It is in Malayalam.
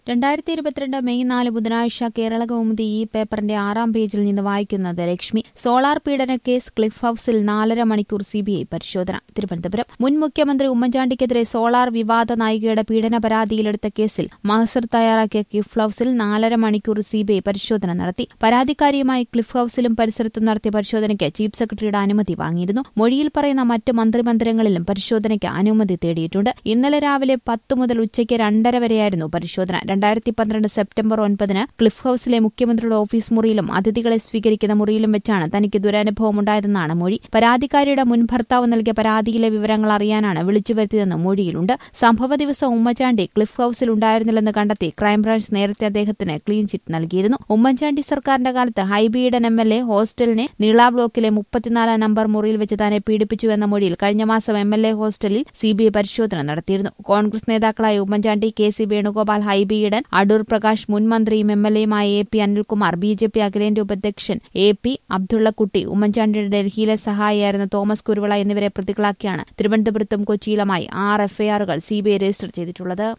രണ്ടായിരത്തി ഇരുപത്തിരണ്ട് മെയ് നാല് ബുധനാഴ്ച കേരള കൗമുദി ഈ പേപ്പറിന്റെ ആറാം പേജിൽ നിന്ന് വായിക്കുന്നത് ലക്ഷ്മി സോളാർ പീഡന കേസ് ക്ലിഫ് ഹൌസിൽ നാലര മണിക്കൂർ സിബിഐ പരിശോധന തിരുവനന്തപുരം മുൻ മുഖ്യമന്ത്രി ഉമ്മൻചാണ്ടിക്കെതിരെ സോളാർ വിവാദ നായികയുടെ പീഡന പരാതിയിലെടുത്ത കേസിൽ മഹസർ തയ്യാറാക്കിയ ക്ലിഫ് ഹൌസിൽ നാലര മണിക്കൂർ സിബിഐ പരിശോധന നടത്തി പരാതിക്കാരിയുമായി ക്ലിഫ് ഹൌസിലും പരിസരത്തും നടത്തിയ പരിശോധനയ്ക്ക് ചീഫ് സെക്രട്ടറിയുടെ അനുമതി വാങ്ങിയിരുന്നു മൊഴിയിൽ പറയുന്ന മറ്റ് മന്ത്രിമന്ദിരങ്ങളിലും പരിശോധനയ്ക്ക് അനുമതി തേടിയിട്ടുണ്ട് ഇന്നലെ രാവിലെ പത്ത് മുതൽ ഉച്ചയ്ക്ക് രണ്ടര വരെയായിരുന്നു പരിശോധന രണ്ടായിരത്തി പന്ത്രണ്ട് സെപ്റ്റംബർ ഒൻപതിന് ക്ലിഫ് ഹൌസിലെ മുഖ്യമന്ത്രിയുടെ ഓഫീസ് മുറിയിലും അതിഥികളെ സ്വീകരിക്കുന്ന മുറിയിലും വെച്ചാണ് തനിക്ക് ദുരനുഭവമുണ്ടായതെന്നാണ് മൊഴി പരാതിക്കാരിയുടെ മുൻ ഭർത്താവ് നൽകിയ പരാതിയിലെ വിവരങ്ങൾ അറിയാനാണ് വിളിച്ചുവരുത്തിയതെന്ന് മൊഴിയിലുണ്ട് സംഭവ ദിവസം ഉമ്മൻചാണ്ടി ക്ലിഫ് ഹൌസിൽ ഉണ്ടായിരുന്നില്ലെന്ന് കണ്ടെത്തി ക്രൈംബ്രാഞ്ച് നേരത്തെ അദ്ദേഹത്തിന് ക്ലീൻ ചിറ്റ് നൽകിയിരുന്നു ഉമ്മൻചാണ്ടി സർക്കാരിന്റെ കാലത്ത് ഹൈബിയുടെ എം എൽ എ ഹോസ്റ്റലിനെ നീള ബ്ലോക്കിലെ മുപ്പത്തിനാലാം നമ്പർ മുറിയിൽ വെച്ച് തന്നെ പീഡിപ്പിച്ചുവെന്ന മൊഴിയിൽ കഴിഞ്ഞ മാസം എം എൽ എ ഹോസ്റ്റലിൽ സിബിഐ പരിശോധന നടത്തിയിരുന്നു കോൺഗ്രസ് നേതാക്കളായ ഉമ്മൻചാണ്ടി കെ സി വേണുഗോപാൽ ഹൈബി ഈഡൻ അടൂർ പ്രകാശ് മുൻ മന്ത്രിയും എം എൽ എയുമായ A P Anilkumar B J P അഖിലേന്ത്യാ ഉപാധ്യക്ഷൻ എ പി അബ്ദുള്ളക്കുട്ടി ഉമ്മൻചാണ്ടിയുടെ ഡൽഹിയിലെ സഹായിയായിരുന്ന തോമസ് കുരുവിള എന്നിവരെ പ്രതികളാക്കിയാണ് തിരുവനന്തപുരത്തും കൊച്ചിയിലുമായി ആറ് എഫ്ഐആറുകൾ സിബിഐ രജിസ്റ്റർ ചെയ്തിട്ടുള്ളത്